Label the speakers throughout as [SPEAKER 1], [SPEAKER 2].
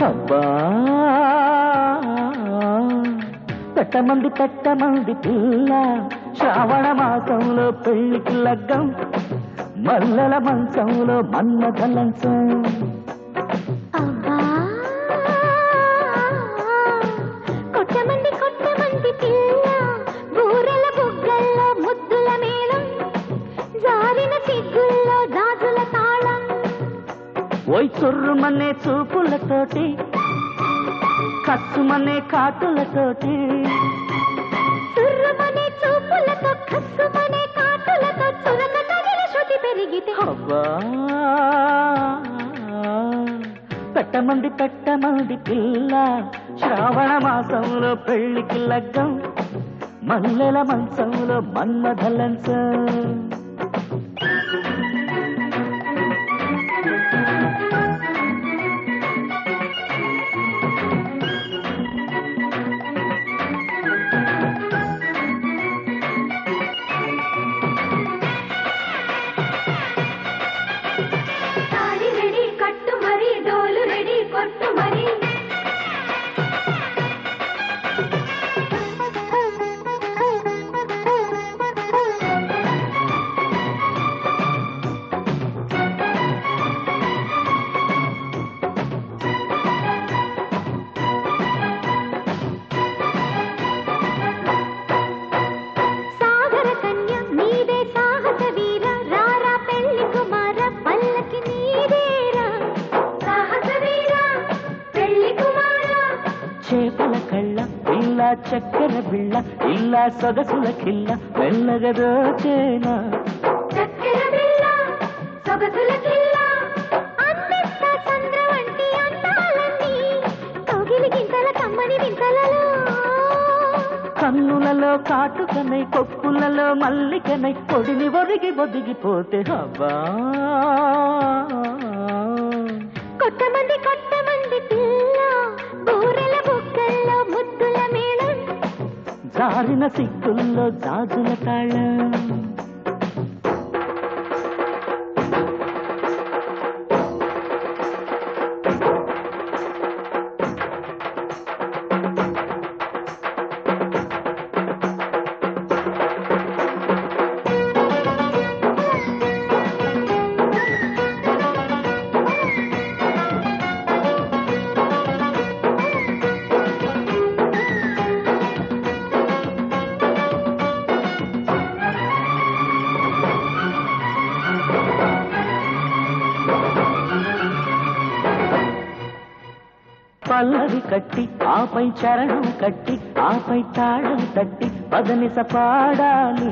[SPEAKER 1] అబ్బా పెట్టమంది పెట్టమంది పిల్ల శ్రావణ మాసంలో పెళ్లికి లగ్గం మల్లెల మంచంలో మన్మథ లంచం
[SPEAKER 2] అబ్బా కొట్టమంది కొట్టమంది పిల్ల బూరెల బుగ్గల్లో ముద్దుల మేళం జారిన సిగ్గుల్లో గాజుల తాళం
[SPEAKER 1] ఓయ్ చుర్రుమనే చూపులతోటి కస్సుమనే కాటులతోటి
[SPEAKER 2] చుర్రుమనే చూపులతో కస్సుమనే కాటులతో చురక తగిలి శృతి పెరిగితే
[SPEAKER 1] అబ్బా పెట్టమంది పెట్టమంది పిల్ల శ్రావణ మాసంలో పెళ్లికి లగ్గం మల్లెల మంచంలో మన్మథ లంచం
[SPEAKER 2] తాళి రెడీ కట్టు మరి డోలు రెడీ కొట్టు మరి సాగర కన్య నీవే సాహస వీర రారా పెళ్లి కుమార పల్లకి నీదేరా సాహస వీర పెళ్లి కుమార
[SPEAKER 1] చేపల కళ్ళ పిల్ల చక్కెర బిళ్ళ ఇల్ల సొగసుల కిల్ల మెల్లగదోచేనా
[SPEAKER 2] చక్కెర బిళ్ళ సొగసుల కిల్ల అందిస్తా చంద్ర వంటి అందాలన్నీ కౌగిలి గింతల కమ్మని వింతలలో
[SPEAKER 1] కన్నులలో కాటుకనై కొప్పులలో మల్లికనై పొడిని ఒరిగి ఒదిగిపోతే హవ్వా
[SPEAKER 2] కొట్టమంది కొట్టమంది పిల్ల బూరెల బుగ్గల్లో ముద్దుల మేళం
[SPEAKER 1] జారిన సిగ్గుల్లో జాజుల తాళం పల్లవి కట్టి ఆపై చరణం కట్టి ఆపై తాళం తట్టి పదనిస పాడాలి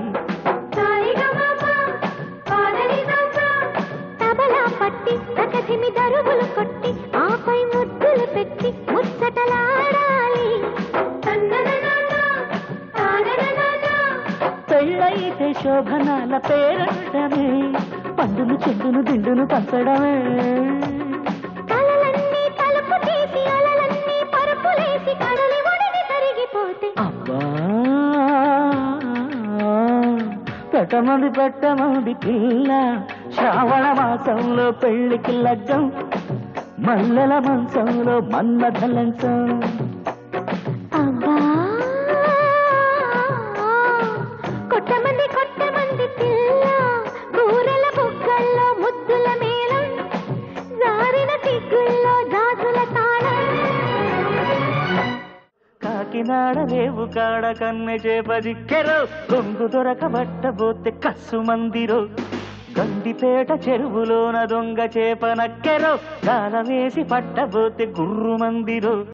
[SPEAKER 2] తబలా పట్టి ప్రకసిమి దరువులు కొట్టి ఆపై ముద్దులు పెట్టి ముచ్చటలాడాలి
[SPEAKER 1] పెళ్ళైతే శోభనాల పేరడమే పండును చెండును దిండును పంచడమే
[SPEAKER 2] కలలన్నీ తలుపు తీసి అలలన్నీ పరుపులేసి కడలి ఒడిని కరిగిపోతే
[SPEAKER 1] అబ్బా పెట్టమంది పెట్టమంది పిల్ల శ్రావణ మాసంలో పెళ్లికి లగ్గం మల్లెల మంచంలో మన్మథ లంచం
[SPEAKER 2] అబ్బా కొట్టమంది కొట్టమంది పిల్ల బూరెల బుగ్గల్లో ముద్దుల మేళం జారిన సిగ్గుల్లో గాజుల తాళం
[SPEAKER 1] కాకినాడ రేవు కాడ కన్నె చేపదిక్కెరో కొంగు దొరకబట్టబోతే కస్సు మందిరో గండిపేట చెరువులోన దొంగ చేప నక్కెరో గాల వేసి పట్టబోతే గుర్రు మందిరో